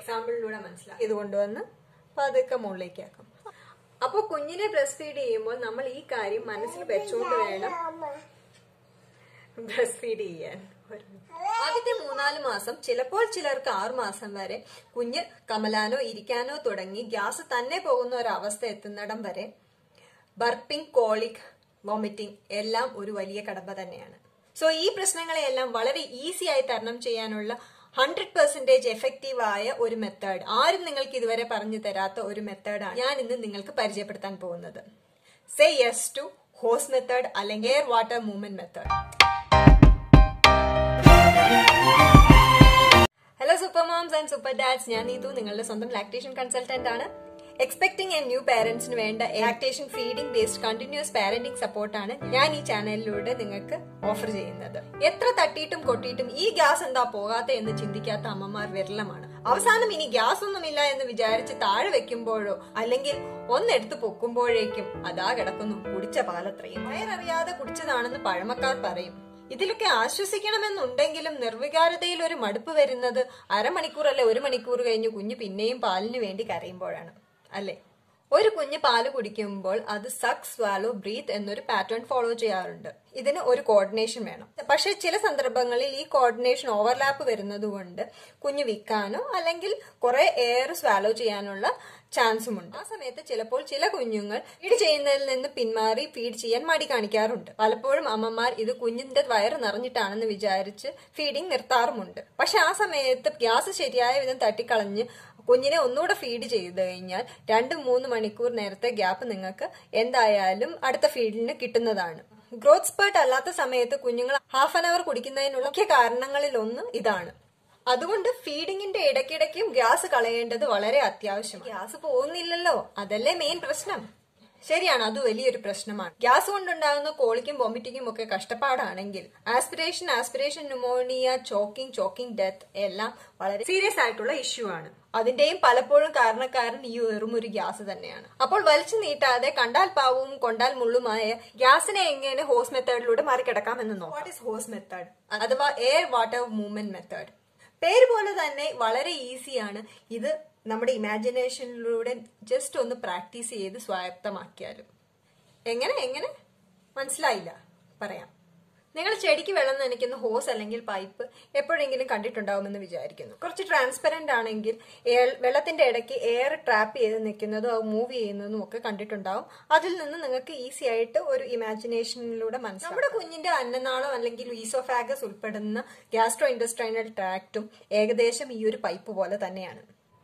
എക്സാമ്പിളിലൂടെ മനസ്സിലാക്കാം ഇത് കൊണ്ടുവന്ന് പതുക്കെ മുകളിലേക്ക് ആക്കും അപ്പോൾ കുഞ്ഞിനെ ബ്രസ്റ്റ് ഫീഡ് ചെയ്യുമ്പോൾ നമ്മൾ ഈ കാര്യം മനസ്സിൽ വെച്ചുകൊണ്ട് വേണം ബ്രസ്റ്റ് ഫീഡ് ചെയ്യാൻ ആദ്യത്തെ മൂന്നാല് മാസം ചിലപ്പോൾ ചിലർക്ക് ആറു മാസം വരെ കുഞ്ഞ് കമലാനോ ഇരിക്കാനോ തുടങ്ങി ഗ്യാസ് തന്നെ പോകുന്ന ഒരു അവസ്ഥ എത്തുന്നിടം വരെ ബർപ്പിംഗ് കോളിക് വോമിറ്റിംഗ് എല്ലാം ഒരു വലിയ കടമ്പ തന്നെയാണ് സോ ഈ പ്രശ്നങ്ങളെയെല്ലാം വളരെ ഈസി ആയി തരണം ചെയ്യാനുള്ള ഹൺഡ്രഡ് പെർസെന്റേജ് എഫക്റ്റീവ് ആയ ഒരു മെത്തേഡ് ആരും നിങ്ങൾക്ക് ഇതുവരെ പറഞ്ഞു തരാത്ത ഒരു മെത്തേഡാണ് ഞാൻ ഇന്ന് നിങ്ങൾക്ക് പരിചയപ്പെടുത്താൻ പോകുന്നത് say yes to hose method അല്ലെങ്കിൽ air water movement method hello super moms and super dads ഞാൻ നീതു നിങ്ങളുടെ സ്വന്തം ലാക്ടേഷൻ കൺസൾട്ടന്റ് ആണ് എക്സ്പെക്ടിംഗ് എ ന്യൂ പാരന്റ്സിന് വേണ്ട lactation feeding based continuous parenting സപ്പോർട്ടാണ് ഞാൻ ഈ ചാനലിലൂടെ നിങ്ങൾക്ക് ഓഫർ ചെയ്യുന്നത് എത്ര തട്ടിയിട്ടും കൊട്ടിയിട്ടും ഈ ഗ്യാസ് എന്താ പോകാത്ത എന്ന് ചിന്തിക്കാത്ത അമ്മമാർ വിരളമാണ് അവസാനം ഇനി ഗ്യാസ് ഒന്നുമില്ല എന്ന് വിചാരിച്ച് താഴെ വെക്കുമ്പോഴോ അല്ലെങ്കിൽ ഒന്നെടുത്ത് പൊക്കുമ്പോഴേക്കും അതാ കിടക്കുന്നു കുടിച്ച പാലത്രയും വയററിയാതെ കുടിച്ചതാണെന്ന് പഴമക്കാർ പറയും ഇതിലൊക്കെ ആശ്വസിക്കണമെന്നുണ്ടെങ്കിലും നിർവികാരതയിൽ ഒരു മടുപ്പ് വരുന്നത് അരമണിക്കൂറല്ല ഒരു മണിക്കൂർ കഴിഞ്ഞ് കുഞ്ഞ് പിന്നെയും പാലിന് വേണ്ടി കരയുമ്പോഴാണ് അല്ലേ ഒരു കുഞ്ഞ് പാല് കുടിക്കുമ്പോൾ അത് സക്ക് സ്വാലോ ബ്രീത്ത് എന്നൊരു പാറ്റേൺ ഫോളോ ചെയ്യാറുണ്ട് ഇതിന് ഒരു കോർഡിനേഷൻ വേണം പക്ഷെ ചില സന്ദർഭങ്ങളിൽ ഈ കോർഡിനേഷൻ ഓവർലാപ്പ് വരുന്നത് കൊണ്ട് കുഞ്ഞ് വിൽക്കാനോ അല്ലെങ്കിൽ കുറെ എയർ സ്വാലോ ചെയ്യാനുള്ള ചാൻസും ഉണ്ട് ആ സമയത്ത് ചിലപ്പോൾ ചില കുഞ്ഞുങ്ങൾ ഫീഡ് ചെയ്യുന്നതിൽ നിന്ന് പിന്മാറി ഫീഡ് ചെയ്യാൻ മടി കാണിക്കാറുണ്ട് പലപ്പോഴും അമ്മമാർ ഇത് കുഞ്ഞിന്റെ വയറ് നിറഞ്ഞിട്ടാണെന്ന് വിചാരിച്ച് ഫീഡിങ് നിർത്താറുമുണ്ട് പക്ഷെ ആ സമയത്ത് ഗ്യാസ് ശരിയായ വിധം തട്ടിക്കളഞ്ഞ് കുഞ്ഞിനെ ഒന്നുകൂടെ ഫീഡ് ചെയ്ത് കഴിഞ്ഞാൽ രണ്ട് മൂന്ന് മണിക്കൂർ നേരത്തെ ഗ്യാപ്പ് നിങ്ങൾക്ക് എന്തായാലും അടുത്ത ഫീഡിന് കിട്ടുന്നതാണ് ഗ്രോത്ത് സ്പേർട്ട് അല്ലാത്ത സമയത്ത് കുഞ്ഞുങ്ങൾ ഹാഫ് ആൻ അവർ കുടിക്കുന്നതിനുള്ള മുഖ്യ കാരണങ്ങളിൽ ഒന്ന് ഇതാണ് അതുകൊണ്ട് ഫീഡിങ്ങിന്റെ ഇടയ്ക്കിടയ്ക്കും ഗ്യാസ് കളയേണ്ടത് വളരെ അത്യാവശ്യം ഗ്യാസ് പോകുന്നില്ലല്ലോ അതല്ലേ മെയിൻ പ്രശ്നം ശരിയാണ് അത് വലിയൊരു പ്രശ്നമാണ് ഗ്യാസ് കൊണ്ടുണ്ടാകുന്ന കോളിക്കും വോമിറ്റിങ്ങും ഒക്കെ കഷ്ടപ്പാടാണെങ്കിൽ aspiration aspiration pneumonia choking choking death എല്ലാം വളരെ സീരിയസ് ആയിട്ടുള്ള ഇഷ്യൂ ആണ് അതിന്റെയും പലപ്പോഴും കാരണക്കാരൻ ഈ വെറും ഒരു ഗ്യാസ് തന്നെയാണ് അപ്പോൾ വലിച്ചു നീട്ടാതെ കണ്ടാൽ പാവവും കൊണ്ടാൽ മുള്ളുമായ ഗ്യാസിനെ എങ്ങനെ ഹോസ് മെത്തേഡിലൂടെ മറികടക്കാമെന്ന് നോക്കാം വാട്ട് ഇസ് ഹോസ് മെത്തേഡ് അഥവാ എയർ വാട്ടർ മൂവ്മെന്റ് മെത്തേഡ് പേര് പോലെ തന്നെ വളരെ ഈസിയാണ് ഇത് നമ്മുടെ ഇമാജിനേഷനിലൂടെ ജസ്റ്റ് ഒന്ന് പ്രാക്ടീസ് ചെയ്ത് സ്വായത്തമാക്കിയാലും എങ്ങനെ എങ്ങനെ മനസ്സിലായില്ല പറയാം നിങ്ങൾ ചെടിക്ക് വെള്ളം നനയ്ക്കുന്ന ഹോസ് അല്ലെങ്കിൽ പൈപ്പ് എപ്പോഴെങ്കിലും കണ്ടിട്ടുണ്ടാവുമെന്ന് വിചാരിക്കുന്നു കുറച്ച് ട്രാൻസ്പെറന്റ് ആണെങ്കിൽ എയർ വെള്ളത്തിന്റെ ഇടയ്ക്ക് എയർ ട്രാപ്പ് ചെയ്ത് നിൽക്കുന്നതും അത് മൂവ് ചെയ്യുന്നതും ഒക്കെ കണ്ടിട്ടുണ്ടാവും അതിൽ നിന്ന് നിങ്ങൾക്ക് ഈസി ആയിട്ട് ഒരു ഇമാജിനേഷനിലൂടെ മനസ്സിലാവും നമ്മുടെ കുഞ്ഞിന്റെ അന്നനാളം അല്ലെങ്കിൽ ഈസോഫാഗസ് ഉൾപ്പെടുന്ന ഗ്യാസ്ട്രോ ഇൻഡസ്ട്രൈനൽ ട്രാക്റ്റും ഏകദേശം ഈ ഒരു പൈപ്പ് പോലെ തന്നെയാണ്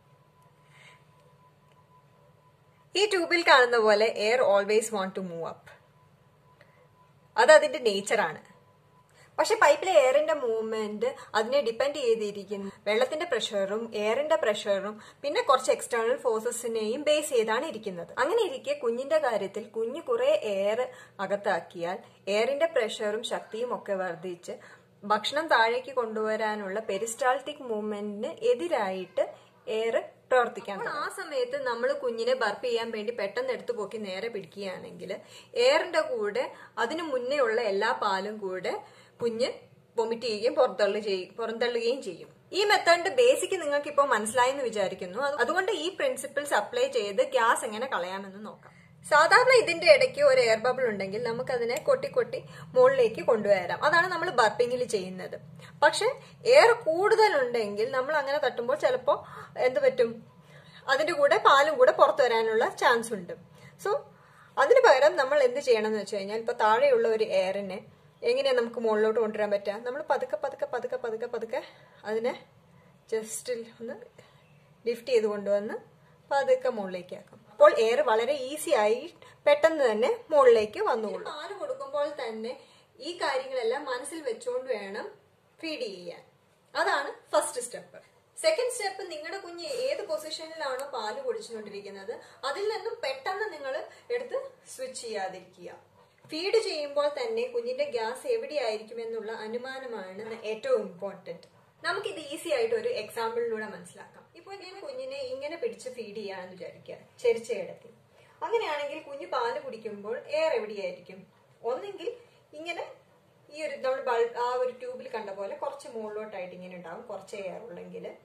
ഈ ട്യൂബിൽ കാണുന്ന പോലെ air always want to move up അത് അതിന്റെ നേച്ചറാണ് പക്ഷെ പൈപ്പിലെ എയറിന്റെ മൂവ്മെന്റ് അതിനെ ഡിപ്പെൻഡ് ചെയ്തിരിക്കുന്നു വെള്ളത്തിന്റെ പ്രഷറും എയറിന്റെ പ്രഷറും പിന്നെ കുറച്ച് എക്സ്റ്റേണൽ ഫോഴ്സസിനെയും ബേസ് ചെയ്താണ് ഇരിക്കുന്നത് അങ്ങനെ ഇരിക്കെ കുഞ്ഞിന്റെ കാര്യത്തിൽ കുഞ്ഞ് കുറെ എയർ അകത്താക്കിയാൽ എയറിന്റെ പ്രഷറും ശക്തിയും ഒക്കെ വർദ്ധിച്ച് ഭക്ഷണം താഴേക്ക് കൊണ്ടുവരാനുള്ള പെരിസ്റ്റാൾട്ടിക് മൂവ്മെന്റിന് എതിരായിട്ട് എയർ പ്രവർത്തിക്കാൻ ആ സമയത്ത് നമ്മൾ കുഞ്ഞിനെ ബർപ്പ് ചെയ്യാൻ വേണ്ടി പെട്ടെന്ന് എടുത്തു പോക്കി നേരെ പിടിക്കുകയാണെങ്കിൽ എയറിന്റെ കൂടെ അതിനു മുന്നേ ഉള്ള എല്ലാ പാലും കൂടെ കുഞ്ഞ് വൊമിറ്റ് ചെയ്യുകയും പുറന്തള്ളു ചെയ്യും പുറന്തള്ളുകയും ചെയ്യും ഈ മെത്തേഡിന്റെ ബേസിക് നിങ്ങൾക്ക് ഇപ്പോൾ മനസ്സിലായെന്ന് വിചാരിക്കുന്നു അതുകൊണ്ട് ഈ പ്രിൻസിപ്പിൾസ് അപ്ലൈ ചെയ്ത് ഗ്യാസ് എങ്ങനെ കളയാമെന്ന് നോക്കാം സാധാരണ ഇതിന്റെ ഇടയ്ക്ക് ഒരു എയർ ബബിൾ ഉണ്ടെങ്കിൽ നമുക്കതിനെ കൊട്ടി കൊട്ടി മുകളിലേക്ക് കൊണ്ടുവരാം അതാണ് നമ്മൾ ബർപ്പിങ്ങിൽ ചെയ്യുന്നത് പക്ഷെ എയർ കൂടുതലുണ്ടെങ്കിൽ നമ്മൾ അങ്ങനെ തട്ടുമ്പോൾ ചിലപ്പോൾ എന്ത് പറ്റും അതിന്റെ കൂടെ പാലും കൂടെ പുറത്തു വരാനുള്ള ചാൻസ് ഉണ്ട് സോ അതിന് പകരം നമ്മൾ എന്ത് ചെയ്യണം എന്ന് വെച്ച് കഴിഞ്ഞാൽ ഇപ്പൊ താഴെയുള്ള ഒരു എയറിനെ എങ്ങനെയാ നമുക്ക് മുകളിലോട്ട് കൊണ്ടുവരാൻ പറ്റുക നമ്മൾ പതുക്കെ പതുക്കെ പതുക്കെ പതുക്കെ പതുക്കെ അതിനെ ജസ്റ്റ് ഒന്ന് ലിഫ്റ്റ് ചെയ്ത് കൊണ്ടുവന്ന് പതുക്കെ മുകളിലേക്ക് ആക്കും അപ്പോൾ എയർ വളരെ ഈസി ആയി പെട്ടെന്ന് തന്നെ മുകളിലേക്ക് വന്നുകൊള്ളും പാല് കൊടുക്കുമ്പോൾ തന്നെ ഈ കാര്യങ്ങളെല്ലാം മനസ്സിൽ വെച്ചുകൊണ്ട് വേണം ഫീഡ് ചെയ്യാൻ അതാണ് ഫസ്റ്റ് സ്റ്റെപ്പ് സെക്കൻഡ് സ്റ്റെപ്പ് നിങ്ങളുടെ കുഞ്ഞ് ഏത് പൊസിഷനിലാണോ പാല് കുടിച്ചുകൊണ്ടിരിക്കുന്നത് അതിൽ നിന്നും പെട്ടെന്ന് നിങ്ങൾ എടുത്ത് സ്വിച്ച് ചെയ്യാതിരിക്കുക ഫീഡ് ചെയ്യുമ്പോൾ തന്നെ കുഞ്ഞിന്റെ ഗ്യാസ് എവിടെയായിരിക്കും എന്നുള്ള അനുമാനമാണ് ഏറ്റവും ഇമ്പോർട്ടന്റ് നമുക്കിത് ഈസി ആയിട്ട് ഒരു എക്സാമ്പിളിലൂടെ മനസ്സിലാക്കാം ഇപ്പോൾ ഞാൻ കുഞ്ഞിനെ ഇങ്ങനെ പിടിച്ച് ഫീഡ് ചെയ്യാന്ന് വിചാരിക്കുക ചെരിച്ച കിടത്തി അങ്ങനെയാണെങ്കിൽ കുഞ്ഞ് പാല് കുടിക്കുമ്പോൾ എയർ എവിടെയായിരിക്കും ഒന്നെങ്കിൽ ഇങ്ങനെ ഈ ഒരു നമ്മൾ ബൾബ് ആ ഒരു ട്യൂബിൽ കണ്ട പോലെ കുറച്ച് മുകളിലോട്ടായിട്ട് ഇങ്ങനെ ഉണ്ടാവും കുറച്ച് എയർ ഉള്ളെങ്കിൽ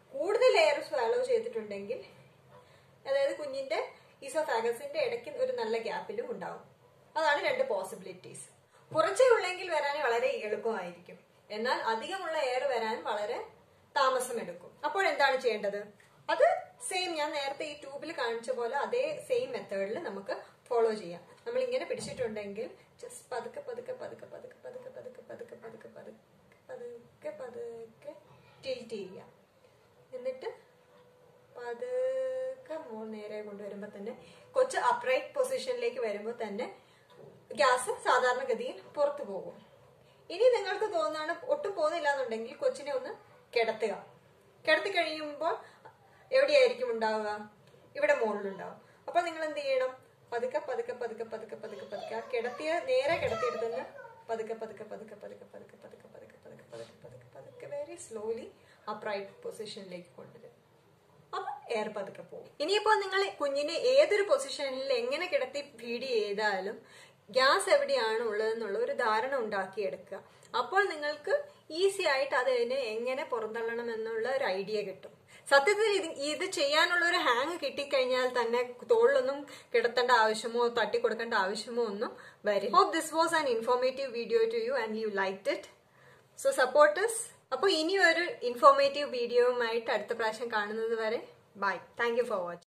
കൂടുതൽ എയർ സ്വാലോ ചെയ്തിട്ടുണ്ടെങ്കിൽ അതായത് കുഞ്ഞിന്റെ ഈസോഫാഗസിന്റെ ഇടയ്ക്ക് ഒരു നല്ല ഗ്യാപ്പിലും ഉണ്ടാവും അതാണ് രണ്ട് പോസിബിലിറ്റീസ് കുറച്ചേ ഉള്ളെങ്കിൽ വരാൻ വളരെ എളുപ്പമായിരിക്കും എന്നാൽ അധികമുള്ള എയർ വരാൻ വളരെ താമസമെടുക്കും അപ്പോൾ എന്താണ് ചെയ്യേണ്ടത് അത് സെയിം ഞാൻ നേരത്തെ ഈ ട്യൂബിൽ കാണിച്ച പോലെ അതേ സെയിം മെത്തേഡിൽ നമുക്ക് ഫോളോ ചെയ്യാം നമ്മൾ ഇങ്ങനെ പിടിച്ചിട്ടുണ്ടെങ്കിൽ ജസ്റ്റ് പതുക്കെ പതുക്കെ പതുക്കെ പതുക്കെ പതുക്കെ പതുക്കെ പതുക്കെ പതുക്കെ പതുക്കെ പതുക്കെ പതുക്കെ ടിൽറ്റ് ചെയ്യാം എന്നിട്ട് പതുക്കെ മോൾ നേരെ കൊണ്ടുവരുമ്പോൾ തന്നെ കൊച്ച് അപ്രൈറ്റ് പൊസിഷനിലേക്ക് വരുമ്പോൾ തന്നെ ഗ്യാസ് സാധാരണഗതിയിൽ പുറത്തു പോകും ഇനി നിങ്ങൾക്ക് തോന്നുകയാണ് ഒട്ടും പോകുന്നില്ല എന്നുണ്ടെങ്കിൽ കൊച്ചിനെ ഒന്ന് കിടത്തുക കിടത്തി കഴിയുമ്പോൾ എവിടെയായിരിക്കും ഉണ്ടാവുക ഇവിടെ മുകളിലുണ്ടാവും അപ്പോൾ നിങ്ങൾ എന്ത് ചെയ്യണം പതുക്കെ പതുക്കെ പതുക്കെ പതുക്കെ പതുക്കെ പതുക്കെ ആ കിടത്തിയ നേരെ കിടത്തിയെടുത്തുനിന്ന് പതുക്കെ പതുക്കെ പതുക്കെ പതുക്കെ പതുക്കെ പതുക്കെ പതുക്കെ പതുക്കെ പതുക്കെ പതുക്കെ പതുക്കെ വെരി സ്ലോലി അപ്രൈറ്റ് പൊസിഷനിലേക്ക് കൊണ്ടുവരും അപ്പൊ എയർ പതുക്കെ പോകും ഇനിയിപ്പോ നിങ്ങൾ കുഞ്ഞിനെ ഏതൊരു പൊസിഷനിൽ എങ്ങനെ കിടത്തി ഫീഡ് ചെയ്താലും ഗ്യാസ് എവിടെയാണ് ഉള്ളതെന്നുള്ള ഒരു ധാരണ ഉണ്ടാക്കിയെടുക്കുക അപ്പോൾ നിങ്ങൾക്ക് ഈസി ആയിട്ട് അതിനെ എങ്ങനെ പുറന്തള്ളണം എന്നുള്ള ഒരു ഐഡിയ കിട്ടും സത്യത്തിൽ ഇത് ഇത് ചെയ്യാനുള്ള ഒരു ഹാങ് കിട്ടിക്കഴിഞ്ഞാൽ തന്നെ തോളിലൊന്നും കിടത്തേണ്ട ആവശ്യമോ തട്ടി കൊടുക്കേണ്ട ആവശ്യമോ ഒന്നും വരും hope this was an informative video to you and you like it so supporters അപ്പോൾ ഇനി ഒരു ഇൻഫോർമേറ്റീവ് വീഡിയോയുമായിട്ട് അടുത്ത പ്രാവശ്യം കാണുന്നത് വരെ bye thank you for watching